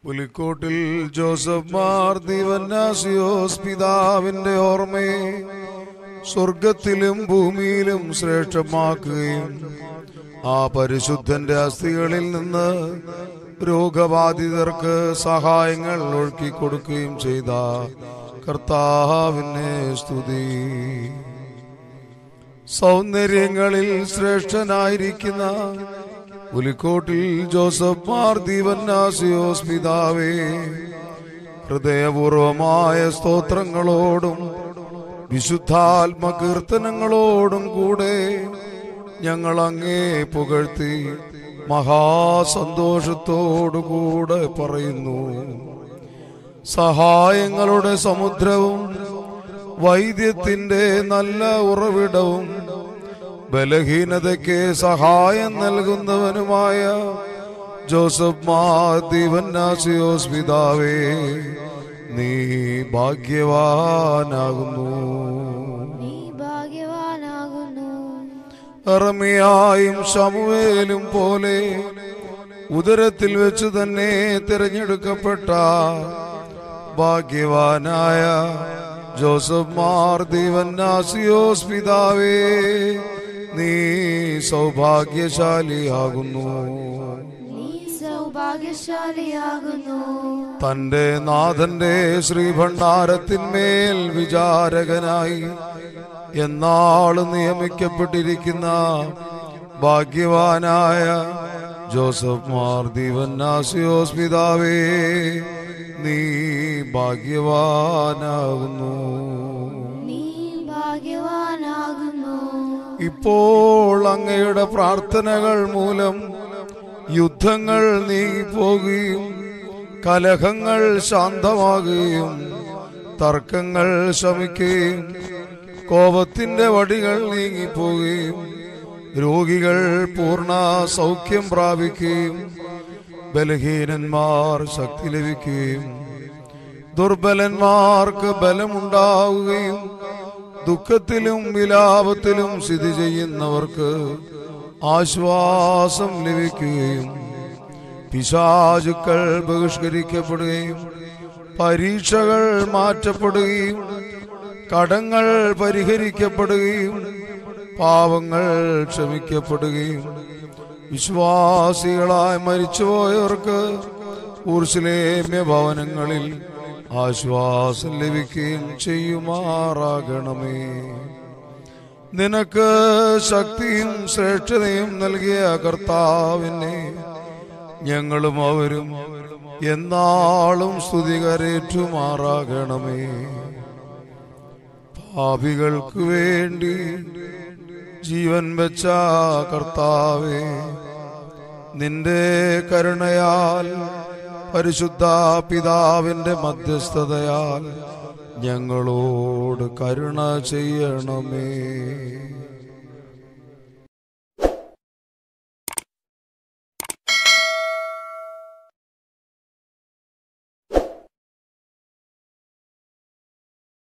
Pulikkottil Joseph മാർ ദിവന്നാസിയോസ് പിതാവിന്റെ ഓർമ്മയെ സ്വർഗത്തിലും ഭൂമിയിലും ശ്രേഷ്ഠമാക്കുകയും ആ പരിശുദ്ധന്റെ അസ്ഥികളിൽ നിന്ന് രോഗബാധിതർക്ക് സഹായങ്ങൾ ഒഴുക്കി കൊടുക്കുകയും ചെയ്ത കർത്താവിനെ സ്തുതി സൗന്ദര്യങ്ങളിൽ ശ്രേഷ്ഠനായിരിക്കുന്ന പുലിക്കോട്ടിൽ ജോസഫ് മാർ ദീവന്നാസിയോസ് പിതാവേ ഹൃദയപൂർവമായ സ്തോത്രങ്ങളോടും വിശുദ്ധാത്മകീർത്തനങ്ങളോടും കൂടെ ഞങ്ങൾ അങ്ങേ പുകഴ്ത്തി മഹാസന്തോഷത്തോടുകൂടെ പറയുന്നു സഹായങ്ങളുടെ സമുദ്രവും വൈദ്യത്തിന്റെ നല്ല ഉറവിടവും ബലഹീനതയ്ക്ക് സഹായം നൽകുന്നവനുമായ ജോസഫ് മാദിവന്നാസിയോസ് പിതാവേ നീ ഭാഗ്യവാനാകുന്നു നീ ഭാഗ്യവാനാകുന്നു അറമിയായും ശമുവേലും പോലെ ഉദരത്തിൽ വെച്ച് തന്നെ തിരഞ്ഞെടുക്കപ്പെട്ട ഭാഗ്യവാനായ ജോസഫ് മാർ ദീവന്നാസിയോസ് പിതാവേ നീ സൗഭാഗ്യശാലിയാകുന്നു നീ സൗഭാഗ്യശാലിയാകുന്നു തന്റെ നാഥന്റെ ശ്രീഭണ്ഡാരത്തിന്മേൽ വിചാരകനായി എന്നാള് നിയമിക്കപ്പെട്ടിരിക്കുന്ന ഭാഗ്യവാനായ ജോസഫ് മാർ ദിവന്നാസിയോസ് പിതാവേ നീ ഭാഗ്യവാനാകുന്നു നീ ഭാഗ്യവാനാകുന്നു ഇപ്പോൾ അങ്ങയുടെ പ്രാർത്ഥനകൾ മൂലം യുദ്ധങ്ങൾ നീങ്ങിപ്പോകുകയും കലഹങ്ങൾ ശാന്തമാകുകയും തർക്കങ്ങൾ ശമിക്കുകയും കോപത്തിന്റെ വടികൾ നീങ്ങിപ്പോകുകയും രോഗികൾ പൂർണ്ണ സൗഖ്യം പ്രാപിക്കുകയും ബലഹീനന്മാർ ശക്തി ലഭിക്കുകയും ദുർബലന്മാർക്ക് ബലമുണ്ടാവുകയും ദുഃഖത്തിലും വിലാപത്തിലും സ്ഥിതി ചെയ്യുന്നവർക്ക് ആശ്വാസം ലഭിക്കുകയും പിശാചുക്കൾ ബഹിഷ്കരിക്കപ്പെടുകയും പരീക്ഷകൾ മാറ്റപ്പെടുകയും കടങ്ങൾ പരിഹരിക്കപ്പെടുകയും പാവങ്ങൾ ക്ഷമിക്കപ്പെടുകയും വിശ്വാസികളായി മരിച്ചുപോയവർക്ക് ഊർശിലേമ്യ ഭവനങ്ങളിൽ ആശ്വാസം ലഭിക്കുകയും ചെയ്യുമാറാകണമേ നിനക്ക് ശക്തിയും ശ്രേഷ്ഠതയും നൽകിയ കർത്താവിനെ ഞങ്ങളും അവരും എന്നാളും സ്തുതികരേറ്റുമാറാകണമേ പാപികൾക്ക് വേണ്ടി ജീവൻ വെച്ച കർത്താവേ നിന്റെ കരുണയാൽ പരിശുദ്ധ പിതാവിന്റെ മധ്യസ്ഥതയാൽ ഞങ്ങളോട് കരുണ ചെയ്യണമേ